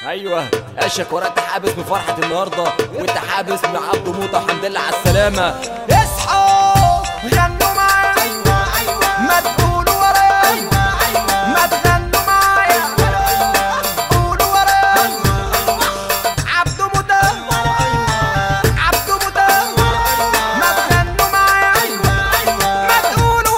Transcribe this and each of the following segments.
ايوه اشك ورقت حابس من فرحه النهارده وانت حابس من عبده موته الحمد لله على السلامه اصحوا غنوا معايا ما تقولوا ورايا ما تغنوا معايا قولوا ورايا عبده موتى عبده موتى ما تغنوا معايا ما تقولوا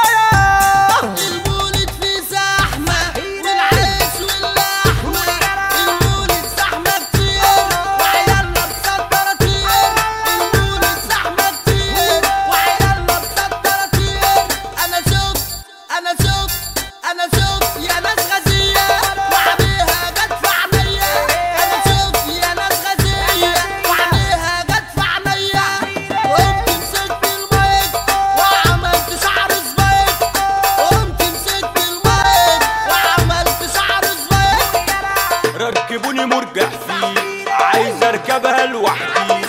ورايا المولد فيه زحمة والعيش واللحمة المولد زحمة كتير وعيالنا مسطرة كتير المولد زحمة كتير وعيالنا مسطرة كتير أنا شفت أنا شفت أنا شفت يا ناس غزية وعليها جت في عينيا أنا شفت يا ناس غزية وعليها جت في عينيا قمت مسكت المايك وعملت شعر سبايك قمت مسكت المايك وعملت شعر سبايك ركبوني مرجح فيه عايز اركبها لوحدي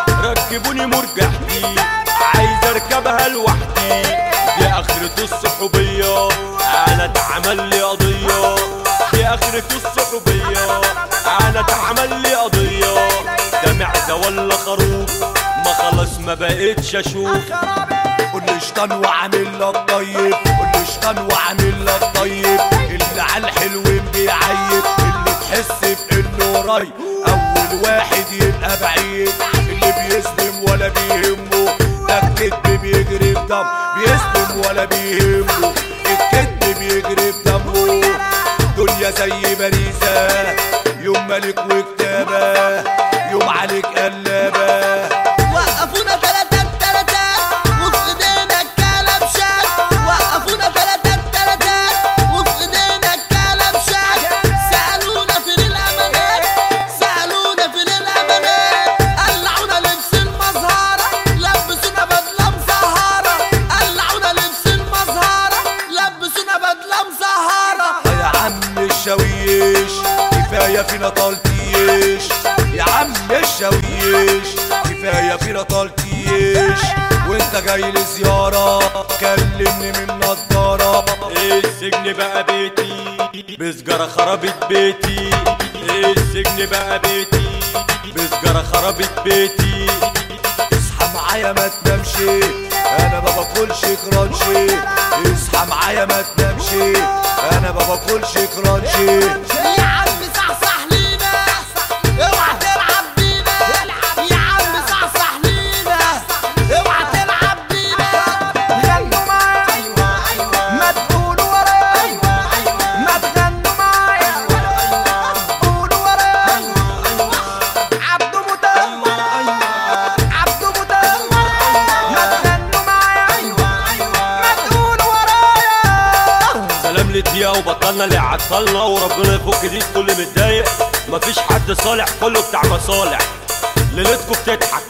ركبوني مرجح فيه عايز اركبها لوحدي دي اخرة الصحوبية انا اتعمل لي قضية دي اخرة الصحوبية انا اتعمل لي قضية ده معزة ولا خروف ما خلاص ما بقتش اشوف قول لي شطان وعامل لك طيب قول لي شطان وعامل لك طيب اللي على الحلوين بيعيب اللي تحس بانه قريب اول واحد يبقى بعيد اللي بيسلم ولا بيهمه ده الكدب بيجري بدم بيسلم ولا بيهمه الكدب بيجري بدمه دنيا زي باريسة يوم ملك وكتابة يوم عليك قلابة وقفونا تلاتة تلاتة وفي ايدينا الكلام شاك وقفونا تلاتة تلاتة وفي ايدينا الكلام شاك سألونا فين الأمانات سألونا فين الأمانات قلعونا لبس المزهرة لبسونا بدلة مزهرة قلعونا لبس المزهرة لبسونا بدلة مزهرة يا عم الشاويش كفاية فينا تلطيش يا عم الشاويش كفاية فينا تلطيش وانت جاي لزيارة كلمني من نضارة السجن بقى بيتي بسجارة خربت بيتي السجن بقى بيتي بسجارة خربت بيتي اصحى معايا ما تنامش انا ما باكلش كرانشي اصحى معايا ما تنامش انا ما باكلش كرانشي يا عم صحصح لينا اوعى تلعب بينا يا عم صحصح لينا اوعى تلعب بينا غنوا معايا ما تقولوا ورايا ما تغنوا معايا قولوا ورايا عبده موتى عبده موتى ما تغنوا معايا ما تقولوا ورايا سلام للدقيقة وبطلنا اللي عطلنا وربنا يفك دي كل متضايق مفيش حد صالح كله بتاع مصالح ليلتكم بتضحك